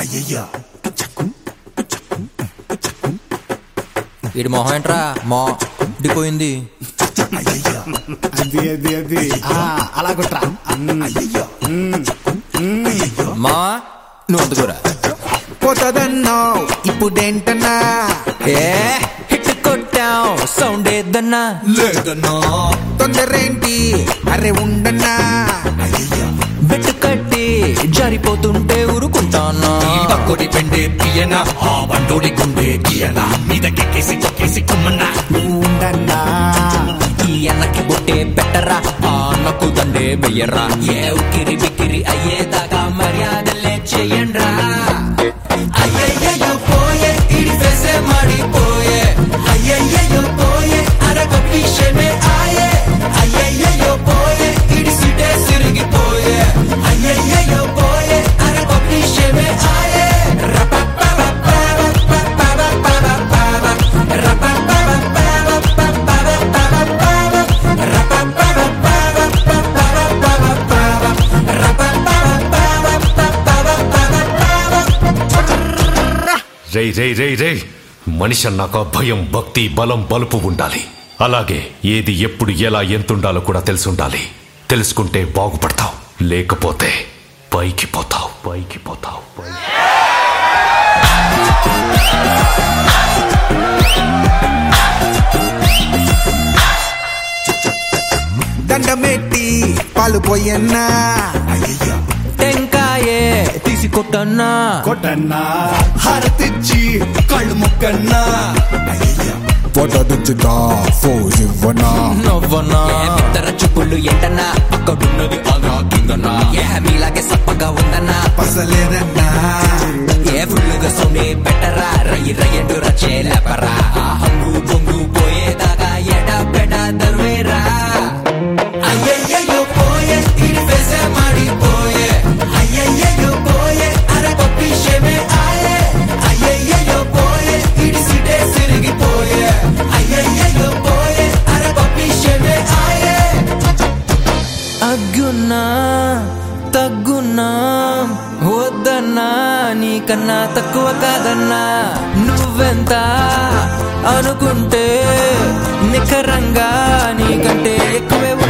వీడి మొహం ఏంట్రా మో డిపోయింది అది అది అది ఆ, అలా కుట్రా మా నువ్వు అందుకోరా పోతుందన్నావు ఇప్పుడేంటన్నా ఏ హిట్ కొట్టాం సౌండ్ ఏదన్నా లేదన్నా తొందరేంటి అరే ఉండన్నా బెట్టు కట్టి జారిపోతుంటే ఊరుకుంటానా పక్కుడి పెండే పియన ఆ బండోడి గుండె కియన మీదకెక్కేసి కొక్కేసి కుమ్మన్నా నువ్వు ఉండన్నా ఈ అన్నకి బొట్టే పెట్టరా ఆ అన్నకు దండే వెయ్యరా ఏ ఉక్కిరి బిక్కిరి అయ్యేదాకా మర్యాదలే చెయ్యండ్రా అయ్యయ్యో పోయే ఇడి ఫెసే మాడిపోయే అయ్యయ్యో పోయే అరగ విషయమే ఆయే అయ్యయ్యో పోయే ఇడి సిటే సిరిగిపోయే అయ్యయ్యో పోయే అరగ విషయమే ఆయే రేయ్ రేయ్ రేయ్ రేయ్ మనిషి అన్నాక భయం భక్తి బలం బలుపు ఉండాలి అలాగే ఏది ఎప్పుడు ఎలా ఎంతుండాలో కూడా తెలిసి ఉండాలి తెలుసుకుంటే బాగుపడతావు లేకపోతే పైకి పోతావు పైకి పోతావు పైకి దండమెట్టి పాలు పోయన్నా టెంకాయే తీసి కొట్టన్నా కొట్టన్నా హారతిచ్చి కళ్ళు ముక్కన్నా ఫోటో తెచ్చుదా ఫోజ్ ఇవ్వనా నవ్వనా ఇద్దర చూపులు ఎంటన్నా అక్కడున్నది అలా కిందనా ఏ మీలాగే సప్పగా ఉందన్నా పసలేదన్నా ఏ ఫుల్లుగా సౌండే పెట్టరా రయ్యి రయ్యండు రచేలపరా ఆ హంగు బొంగు పోయేదాకా ఎడ పెడ దర్వేరా అయ్యయ్యో పోయే ఇడి ఫెసే మాడిపోయే అయ్యయ్యో పోయే అరగ విషయమే ఆయే అయ్యయ్యో పోయే ఇడి సిటే సిరిగిపోయే అయ్యయ్యో పోయే అరగ విషయమే ఆయే అగ్గున్నా తగ్గున్నా వద్దన్నా నీకన్నా తక్కువ కాదన్నా నువ్వెంత అనుకుంటే నికరంగా నీకంటే ఎక్కువే